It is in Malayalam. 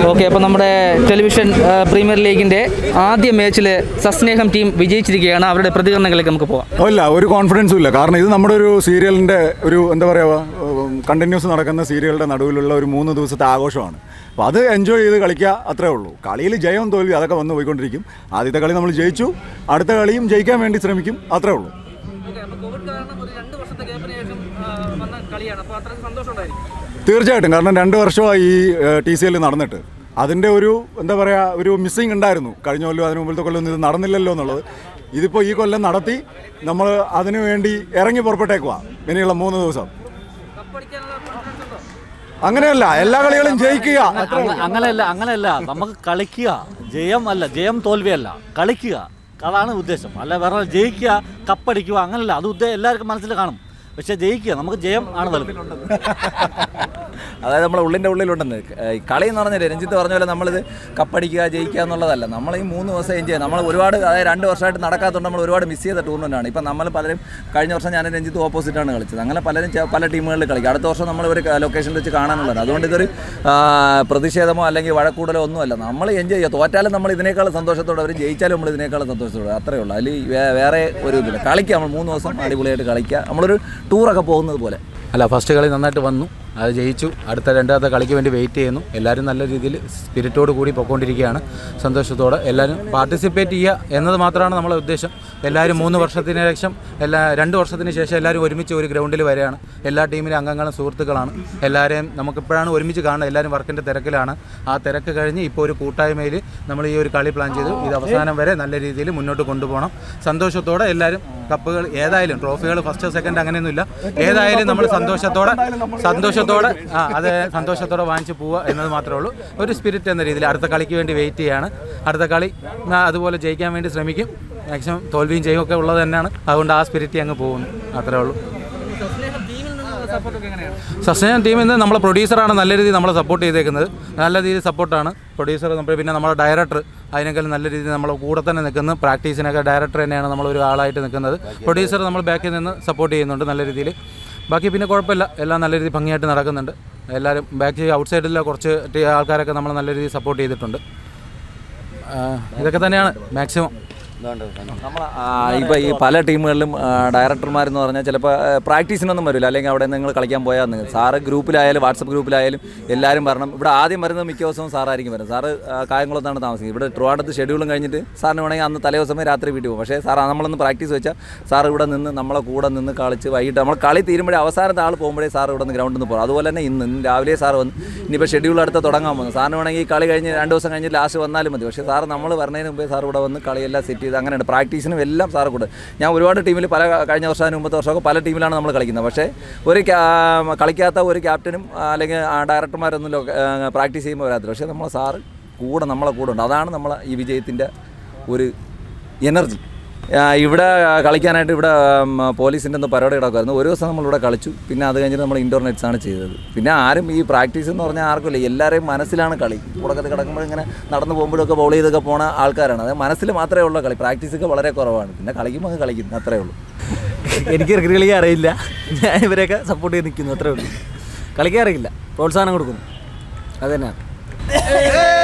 ഓക്കെ അപ്പോൾ നമ്മുടെ ടെലിവിഷൻ ആ, പ്രീമിയർ ലീഗിൻ്റെ ആദ്യ മാച്ചിൽ സസ്നേഹം ടീം വിജയിച്ചിരിക്കുകയാണ് അവരുടെ പ്രതികരണങ്ങളിലേക്ക് നമുക്ക് പോകാം ഇല്ല ഒരു കോൺഫിഡൻസും ഇല്ല കാരണം ഇത് നമ്മുടെ ഒരു സീരിയലിൻ്റെ ഒരു എന്താ പറയുക കണ്ടിന്യൂസ് നടക്കുന്ന സീരിയലിൻ്റെ നടുവിലുള്ള ഒരു മൂന്ന് ദിവസത്തെ ആഘോഷമാണ് അപ്പോൾ അത് എൻജോയ് ചെയ്ത് കളിക്കുക അത്രേ ഉള്ളൂ കളിയിൽ ജയവും തോൽവി അതൊക്കെ വന്ന് പോയിക്കൊണ്ടിരിക്കും ആദ്യത്തെ കളി നമ്മൾ ജയിച്ചു അടുത്ത കളിയും ജയിക്കാൻ വേണ്ടി ശ്രമിക്കും അത്രേ ഉള്ളൂ കോവിഡ് കാരണം ഒരു രണ്ട് വർഷത്തെ ഗ്യാപ്പിന് ശേഷം വന്ന കളിയാണ് അപ്പോൾ അത്രയ്ക്ക് സന്തോഷമുണ്ടായിരിക്കും തീർച്ചയായിട്ടും കാരണം രണ്ട് വർഷമായി ഈ ടി സി എൽ നടന്നിട്ട് അതിൻ്റെ ഒരു എന്താ പറയുക ഒരു മിസ്സിങ് ഉണ്ടായിരുന്നു കഴിഞ്ഞ കൊല്ലം അതിന് മുമ്പിലത്തെ കൊല്ലം ഇത് നടന്നില്ലല്ലോ എന്നുള്ളത് ഇതിപ്പോൾ ഈ കൊല്ലം നടത്തി നമ്മൾ അതിനു വേണ്ടി ഇറങ്ങി പുറപ്പെട്ടേക്കുവാ ഇനിയുള്ള മൂന്ന് ദിവസം കപ്പടിക്കാനുള്ള കോൺഫിഡൻസ് ഉണ്ടോ അങ്ങനെയല്ല എല്ലാ കളികളും ജയിക്കുക അങ്ങ- അങ്ങനെയല്ല അങ്ങനെയല്ല നമുക്ക് കളിക്കുക ജയം അല്ല ജയം തോൽവിയല്ല കളിക്കുക അതാണ് ഉദ്ദേശം അല്ല വേറെ ജയിക്കുക കപ്പടിക്കുക അങ്ങനല്ല അത് ഉദ്ദേശം എല്ലാവർക്കും മനസ്സിൽ കാണും പക്ഷെ ജയിക്കുക നമുക്ക് ജയം ആണ് വലുത് അതായത് നമ്മുടെ ഉള്ളിൻ്റെ ഉള്ളിലുണ്ടെന്ന് ഈ കളി എന്ന് പറഞ്ഞാൽ രഞ്ജിത്ത് പറഞ്ഞ പോലെ നമ്മളിത് കപ്പടിക്കുക ജയിക്കുക എന്നുള്ളതല്ല നമ്മൾ ഈ മൂന്ന് ദിവസം എൻജോയ് നമ്മൾ ഒരുപാട് അതായത് രണ്ട് വർഷമായിട്ട് നടക്കാത്തതുകൊണ്ട് നമ്മൾ ഒരുപാട് മിസ് ചെയ്ത ടൂർണമെൻറ്റാണ് ഇപ്പം നമ്മൾ പലരും കഴിഞ്ഞ വർഷം ഞാൻ രഞ്ജിത്ത് ഓപ്പോസിറ്റാണ് കളിച്ചത് അങ്ങനെ പലരും ചെ- പല ടീമുകളിൽ കളിക്കും അടുത്ത വർഷം നമ്മൾ ഒരു ലൊക്കേഷനിൽ വെച്ച് കാണാനുള്ളതാണ് അതുകൊണ്ട് ഇതൊരു ആ, പ്രതിഷേധമോ അല്ലെങ്കിൽ വഴക്കൂടലോ ഒന്നുമല്ല നമ്മൾ എൻജോയ് ചെയ്യുക തോറ്റാലും നമ്മൾ ഇതിനേക്കാൾ സന്തോഷത്തോടെ അവർ ജയിച്ചാലും നമ്മൾ ഇതിനേക്കാൾ സന്തോഷത്തോടെ അത്രേ ഉള്ളൂ അതിൽ വേ- വേറെ ഒരു ഇതില്ല കളിക്കുക നമ്മൾ മൂന്ന് ദിവസം അടിപൊളിയായിട്ട് കളിക്കുക നമ്മളൊരു ടൂറൊക്കെ പോകുന്നത് പോലെ അല്ല ഫസ്റ്റ് കളി നന്നായിട്ട് വന്നു അത് ജയിച്ചു അടുത്ത രണ്ടാമത്തെ കളിക്ക് വേണ്ടി വെയിറ്റ് ചെയ്യുന്നു എല്ലാവരും നല്ല രീതിയിൽ സ്പിരിറ്റോട് കൂടി പൊയ്ക്കൊണ്ടിരിക്കുകയാണ് സന്തോഷത്തോടെ എല്ലാവരും പാർട്ടിസിപ്പേറ്റ് ചെയ്യുക എന്നത് മാത്രമാണ് നമ്മളെ ഉദ്ദേശം എല്ലാവരും മൂന്ന് വർഷത്തിന് ശേഷം എല്ലാ രണ്ട് വർഷത്തിന് ശേഷം എല്ലാവരും ഒരുമിച്ച് ഒരു ഗ്രൗണ്ടിൽ വരികയാണ് എല്ലാ ടീമിലെ അംഗങ്ങളും സുഹൃത്തുക്കളാണ് എല്ലാവരെയും നമുക്കിപ്പോഴാണ് ഒരുമിച്ച് കാണുന്നത് എല്ലാവരും വർക്കിൻ്റെ തിരക്കിലാണ് ആ തിരക്ക് കഴിഞ്ഞ് ഇപ്പോൾ ഒരു കൂട്ടായ്മയിൽ നമ്മൾ ഈ ഒരു കളി പ്ലാൻ ചെയ്തു ഇത് അവസാനം വരെ നല്ല രീതിയിൽ മുന്നോട്ട് കൊണ്ടുപോകണം സന്തോഷത്തോടെ എല്ലാവരും കപ്പുകൾ ഏതായാലും ട്രോഫികൾ ഫസ്റ്റ് സെക്കൻഡ് അങ്ങനെയൊന്നുമില്ല ഏതായാലും നമ്മൾ സന്തോഷത്തോടെ സന്തോഷത്തോടെ ആ അത് സന്തോഷത്തോടെ വാങ്ങിച്ച് പോവുക എന്നത് മാത്രമേ ഉള്ളൂ ഒരു സ്പിരിറ്റ് എന്ന രീതിയിൽ അടുത്ത കളിക്ക് വേണ്ടി വെയിറ്റ് ചെയ്യാണ് അടുത്ത കളി ആ, അതുപോലെ ജയിക്കാൻ വേണ്ടി ശ്രമിക്കും മാക്സിമം തോൽവിയും ജയവും ഒക്കെ ഉള്ളത് തന്നെയാണ് അതുകൊണ്ട് ആ സ്പിരിറ്റ് അങ്ങ് പോകുന്നു അത്രേ ഉള്ളൂ ടീമിൽ നിന്നുള്ള സപ്പോർട്ടൊക്കെ എങ്ങനെയാണ് സസ്നേഹം ടീമിൽ നിന്ന് നമ്മളെ പ്രൊഡ്യൂസറാണ് നല്ല രീതിയിൽ നമ്മളെ സപ്പോർട്ട് ചെയ്തേക്കുന്നത് നല്ല രീതിയിൽ സപ്പോർട്ടാണ് പ്രൊഡ്യൂസർ നമ്മൾ പിന്നെ നമ്മുടെ ഡയറക്ടർ അതിനേക്കാൾ നല്ല രീതിയിൽ നമ്മളെ കൂടെ തന്നെ നിൽക്കുന്നു പ്രാക്ടീസിനൊക്കെ ഡയറക്ടർ തന്നെയാണ് നമ്മളൊരു ആളായിട്ട് നിൽക്കുന്നത് പ്രൊഡ്യൂസർ നമ്മൾ ബാക്കിൽ നിന്ന് സപ്പോർട്ട് ചെയ്യുന്നുണ്ട് നല്ല രീതിയിൽ ബാക്കി പിന്നെ കുഴപ്പമില്ല എല്ലാം നല്ല രീതിയിൽ ഭംഗിയായിട്ട് നടക്കുന്നുണ്ട് എല്ലാവരും ബാക്ക് ഔട്ട് സൈഡിലെ കുറച്ച് ടി- ആൾക്കാരൊക്കെ നമ്മൾ നല്ല രീതിയിൽ സപ്പോർട്ട് ചെയ്തിട്ടുണ്ട് ആ, ഇതൊക്കെ തന്നെയാണ് മാക്സിമം നമ്മൾ ഇപ്പോൾ ഈ പല ടീമുകളിലും ഡയറക്ടർമാരെന്ന് പറഞ്ഞാൽ ചിലപ്പോൾ പ്രാക്ടീസിനൊന്നും വരില്ല അല്ലെങ്കിൽ അവിടെ നിങ്ങൾ കളിക്കാൻ പോയാൽ നിങ്ങൾ സാറ് ഗ്രൂപ്പിലായാലും വാട്സപ്പ് ഗ്രൂപ്പിലായാലും എല്ലാവരും വരണം ഇവിടെ ആദ്യം വരുന്നത് മിക്ക ദിവസവും സാറായിരിക്കും വരുന്നത് സാറ് ആ, കായംകുളത്താണ് താമസിക്കുന്നത് ഇവിടെ ട്രിവാണ്ടത്ത് ഷെഡ്യൂളും കഴിഞ്ഞിട്ട് സാറിന് വേണമെങ്കിൽ അന്ന് തലേ ദിവസമേ രാത്രി വീട്ടിൽ പോകും പക്ഷേ സാർ നമ്മളൊന്ന് പ്രാക്ടീസ് വെച്ചാൽ സാർ ഇവിടെ നിന്ന് നമ്മളെ കൂടെ നിന്ന് കളിച്ച് വൈകിട്ട് നമ്മൾ കളി തീരുമ്പോഴേ അവസാനത്തെ ആൾ പോകുമ്പോഴേ സാർ ഇവിടെ നിന്ന് ഗ്രൗണ്ടിൽ നിന്ന് പോകും അതുപോലെ തന്നെ ഇന്ന് ഇന്ന് രാവിലെ സാർ വന്ന് ഇനിയിപ്പോൾ ഷെഡ്യൂൾ അടുത്ത് തുടങ്ങാൻ പോകുന്നു സാറിന് വേണമെങ്കിൽ ഈ കളി കഴിഞ്ഞ് രണ്ട് ദിവസം കഴിഞ്ഞ് ലാസ്റ്റ് വന്നാലും മതി പക്ഷേ സാർ നമ്മൾ വരുന്നതിന് മുമ്പേ സാർ ഇവിടെ വന്ന് കളിയെല്ലാം സെറ്റ് ചെയ്ത് അങ്ങനെയാണ് പ്രാക്ടീസിനും എല്ലാം സാർ കൂടെ ഞാൻ ഒരുപാട് ടീമിൽ പല കഴിഞ്ഞ വർഷം അതിന് മുമ്പത്തെ വർഷമൊക്കെ പല ടീമിലാണ് നമ്മൾ കളിക്കുന്നത് പക്ഷേ ഒരു ക്യാ- കളിക്കാത്ത ഒരു ക്യാപ്റ്റനും ആ, അല്ലെങ്കിൽ ആ ഡയറക്ടർമാരൊന്നും പ്രാക്ടീസ് ചെയ്യുമ്പോൾ വരാത്തില്ല പക്ഷേ നമ്മളെ സാറ് കൂടെ നമ്മളെ കൂടെ ഉണ്ട് അതാണ് നമ്മളെ ഈ വിജയത്തിൻ്റെ ഒരു എനർജി ഇവിടെ കളിക്കാനായിട്ട് ഇവിടെ ഉം, പോലീസിൻ്റെ ഒന്ന് പരിപാടി കിടക്കുമായിരുന്നു ഒരു ദിവസം നമ്മളിവിടെ കളിച്ചു പിന്നെ അത് കഴിഞ്ഞിട്ട് നമ്മൾ ഇൻഡോർ നെറ്റ്സ് ആണ് ചെയ്തത് പിന്നെ ആരും ഈ പ്രാക്ടീസ് എന്ന് പറഞ്ഞാൽ ആർക്കുമില്ല എല്ലാവരെയും മനസ്സിലാണ് കളി തുടക്കത്തിൽ കിടക്കുമ്പോൾ ഇങ്ങനെ നടന്നു പോകുമ്പോഴൊക്കെ ബോൾ ചെയ്തൊക്കെ പോണ ആൾക്കാരാണ് അത് മനസ്സിൽ മാത്രമേ ഉള്ളൂ കളി പ്രാക്ടീസൊക്കെ വളരെ കുറവാണ് പിന്നെ കളിക്കുമ്പോൾ അങ്ങ് കളിക്കുന്നു അത്രേ ഉള്ളൂ എനിക്ക് കളി അറിയില്ല ഞാൻ ഇവരെയൊക്കെ സപ്പോർട്ട് ചെയ്ത് നിൽക്കുന്നു അത്രേ ഉള്ളൂ കളിക്കാൻ അറിയില്ല പ്രോത്സാഹനം കൊടുക്കുന്നു അത് തന്നെയാണ്